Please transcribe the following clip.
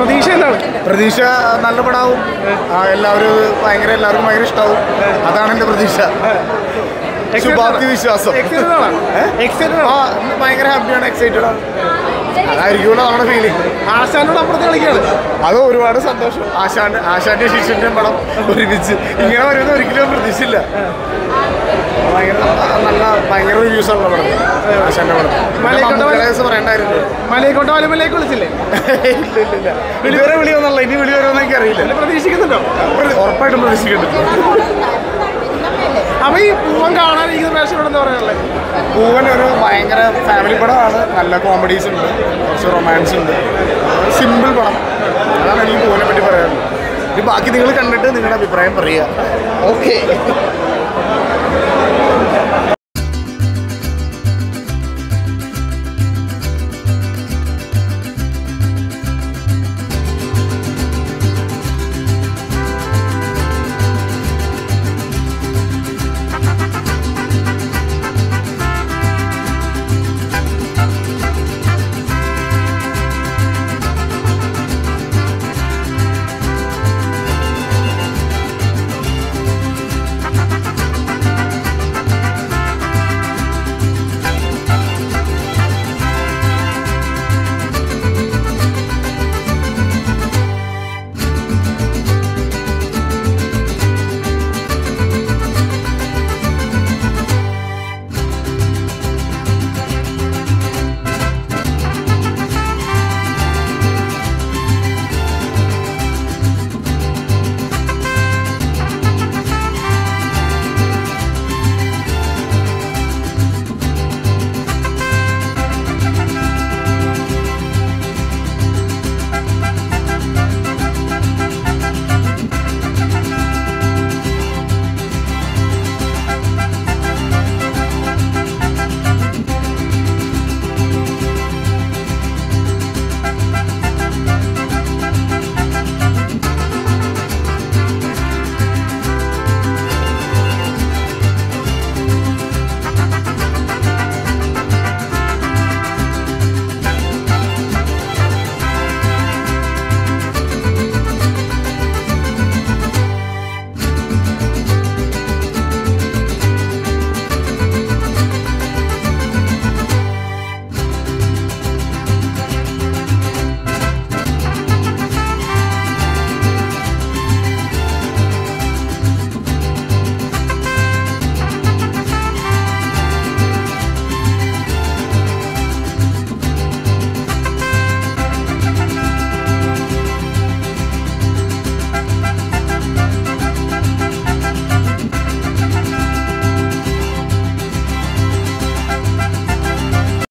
പ്രതീക്ഷ എന്താണ് പ്രതീക്ഷ നല്ല പടാവും ആ, എല്ലാവരും ഭയങ്കര എല്ലാവർക്കും ഭയങ്കര ഇഷ്ടാവും അതാണ് എൻ്റെ പ്രതീക്ഷ ശുഭാപ്തി വിശ്വാസം എക്സൈറ്റഡ് ആണ് എക്സൈറ്റഡ് ആ ആണ് ഇന്ന് ഭയങ്കര ഹാപ്പിയാണ് എക്സൈറ്റഡ് ആണ് അതായിരിക്കുമല്ലോ നമ്മുടെ ഫീലിംഗ് ആശാനോട് അപ്പുറത്ത് കളിക്കുകയാണ് അത് ഒരുപാട് സന്തോഷം ആശാന്റെ ആശാന്റെ ശിഷ്യന്റെ പടം ഒരുമിച്ച് ഇങ്ങനെ വരുന്ന ഒരിക്കലും പ്രതീക്ഷയില്ല ഭയങ്കര നല്ല ഭയങ്കര റിവ്യൂസ് ഉള്ള പടം ആശാന്റെ പടം മലയക്കോട്ട മമ്മൂക്കയുടെ കേസ് പറയണ്ടായിരുന്നു മലയക്കോട്ട വലുമലേക്ക് വിളിച്ചില്ലേ ഇല്ല ഇല്ല ഇല്ല വിളിവരെ വിളിയൊന്നല്ല ഇനി വിളി വരുമെന്ന് എനിക്ക് അറിയില്ല അല്ല, പ്രതീക്ഷിക്കുന്നുണ്ടോ ഉറപ്പായിട്ടും പ്രതീക്ഷിക്കുന്നുണ്ട് അപ്പൊ ഈ പൂവൻ കാണാനിരിക്കുന്ന പ്രേക്ഷകരോട് എന്താ പറയാനുള്ളത് പൂവൻ ഒരു ഭയങ്കര ഫാമിലി പടമാണ് നല്ല കോമഡീസ് ഉണ്ട് കുറച്ച് റൊമാൻസ് ഉണ്ട് സിമ്പിൾ പടം അതാണ് എനിക്ക് പൂവനെ പറ്റി പറയാനുള്ളത് ഇത് ബാക്കി നിങ്ങൾ കണ്ടിട്ട് നിങ്ങളുടെ അഭിപ്രായം പറയുക ഓക്കെ